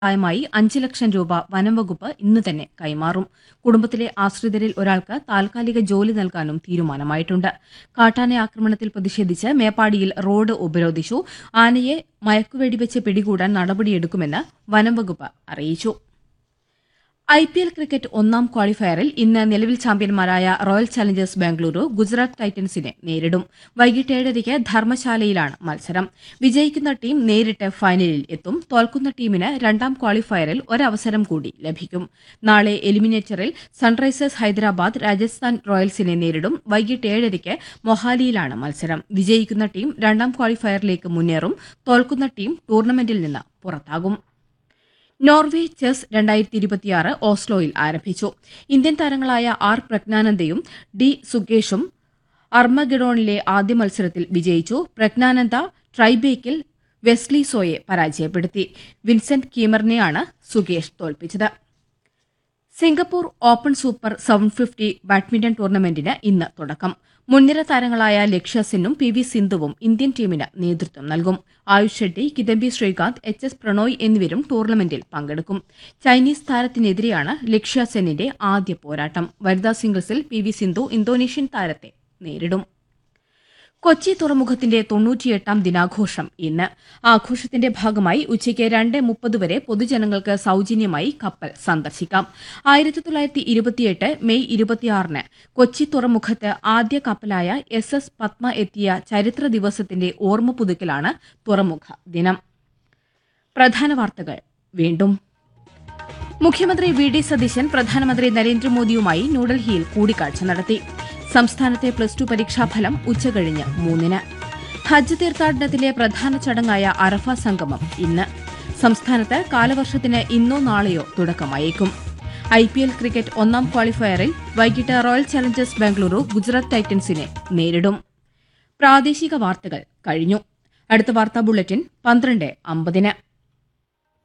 സഹായമായി അഞ്ച് ലക്ഷം രൂപ വനം വകുപ്പ് ഇന്ന് തന്നെ കൈമാറും കുടുംബത്തിലെ ആശ്രിതരിൽ ഒരാൾക്ക് താൽക്കാലിക ജോലി നൽകാനും തീരുമാനമായിട്ടുണ്ട് കാട്ടാന ആക്രമണത്തിൽ പ്രതിഷേധിച്ച് മേപ്പാടിയിൽ റോഡ് ഉപരോധിച്ചു ആനയെ മയക്കുവെടിവെച്ച് പിടികൂടാൻ നടപടിയെടുക്കുമെന്ന് വനം വകുപ്പ് അറിയിച്ചു ഐ പി എൽ ക്രിക്കറ്റ് ഒന്നാം ക്വാളിഫയറിൽ ഇന്ന് നിലവിൽ ചാമ്പ്യന്മാരായ റോയൽ ചലഞ്ചേഴ്സ് ബാംഗ്ലൂരു ഗുജറാത്ത് ടൈറ്റൻസിനെ നേരിടും വൈകിട്ട് ഏഴരയ്ക്ക് ധർമ്മശാലയിലാണ് മത്സരം വിജയിക്കുന്ന ടീം നേരിട്ട് ഫൈനലിൽ എത്തും തോൽക്കുന്ന ടീമിന് രണ്ടാം ക്വാളിഫയറിൽ ഒരവസരം കൂടി ലഭിക്കും നാളെ എലിമിനേറ്ററിൽ സൺറൈസേഴ്സ് ഹൈദരാബാദ് രാജസ്ഥാൻ റോയൽസിനെ നേരിടും വൈകിട്ട് ഏഴരയ്ക്ക് മൊഹാലിയിലാണ് മത്സരം വിജയിക്കുന്ന ടീം രണ്ടാം ക്വാളിഫയറിലേക്ക് മുന്നേറും തോൽക്കുന്ന ടീം ടൂർണമെന്റിൽ നിന്ന് പുറത്താകും നോർവേ ചെസ് രണ്ടായിരത്തി ഇരുപത്തിയാറ് ഓസ്ലോയിൽ ആരംഭിച്ചു ഇന്ത്യൻ താരങ്ങളായ ആർ പ്രജ്ഞാനന്ദയും ഡി സുകേഷും അർമഗഡോണിലെ ആദ്യ മത്സരത്തിൽ വിജയിച്ചു പ്രജ്ഞാനന്ദ ട്രൈബേക്കിൽ വെസ്ലി സോയെ പരാജയപ്പെടുത്തി വിൻസെന്റ് കീമറിനെയാണ് സുകേഷ് തോൽപ്പിച്ചത് Singapore Open Super seven fifty badminton ടൂർണമെന്റിന് ഇന്ന് തുടക്കം മുൻനിര താരങ്ങളായ ലക്ഷ്യ സെന്നും പി വി സിന്ധുവും ഇന്ത്യൻ ടീമിന് നേതൃത്വം നൽകും ആയുഷ് ഷെട്ടി കിദംബി ശ്രീകാന്ത് എച്ച് എസ് പ്രണോയ് എന്നിവരും ടൂർണമെന്റിൽ പങ്കെടുക്കും ചൈനീസ് താരത്തിനെതിരെയാണ് ലക്ഷ്യ സെന്നിന്റെ ആദ്യ പോരാട്ടം വനിതാ സിംഗിൾസിൽ പി വി സിന്ധു ഇന്തോനേഷ്യൻ താരത്തെ നേരിടും കൊച്ചി തുറമുഖത്തിന്റെ തൊണ്ണൂറ്റിയെട്ടാം ദിനാഘോഷം ഇന്ന് ആഘോഷത്തിന്റെ ഭാഗമായി ഉച്ചയ്ക്ക് രണ്ട് മുപ്പത് വരെ പൊതുജനങ്ങൾക്ക് സൌജന്യമായി കപ്പൽ സന്ദർശിക്കാം ആയിരത്തി തൊള്ളായിരത്തി ഇരുപത്തിയെട്ട് മെയ് ഇരുപത്തിയാറിന് കൊച്ചി തുറമുഖത്ത് ആദ്യ കപ്പലായ എസ് എസ് പത്മ എത്തിയ ചരിത്ര ദിവസത്തിന്റെ ഓർമ്മ പുതുക്കലാണ് തുറമുഖ ദിനം പ്രധാന വാർത്തകൾ വീണ്ടും മുഖ്യമന്ത്രി വി ഡി സതീശൻ പ്രധാനമന്ത്രി നരേന്ദ്രമോദിയുമായി ന്യൂഡൽഹിയിൽ കൂടിക്കാഴ്ച നടത്തി സംസ്ഥാനത്തെ പ്ലസ് ടു പരീക്ഷാഫലം ഉച്ചകഴിഞ്ഞ് മൂന്നിന് ഹജ്ജ് തീർത്ഥാടനത്തിലെ പ്രധാന ചടങ്ങായ അറഫ സംഗമം ഇന്ന് സംസ്ഥാനത്ത് കാലവർഷത്തിന് ഇന്നോ നാളെയോ തുടക്കമായേക്കും ഐ പി എൽ ക്രിക്കറ്റ് ഒന്നാം ക്വാളിഫയറിൽ വൈകിട്ട് റോയൽ ചലഞ്ചേഴ്സ് ബാംഗ്ലൂരു ഗുജറാത്ത് ടൈറ്റൻസിനെ നേരിടും പ്രാദേശിക വാർത്തകൾ കഴിഞ്ഞു അടുത്ത വാർത്താ ബുള്ളറ്റിൻ പന്ത്രണ്ട് അമ്പതിന്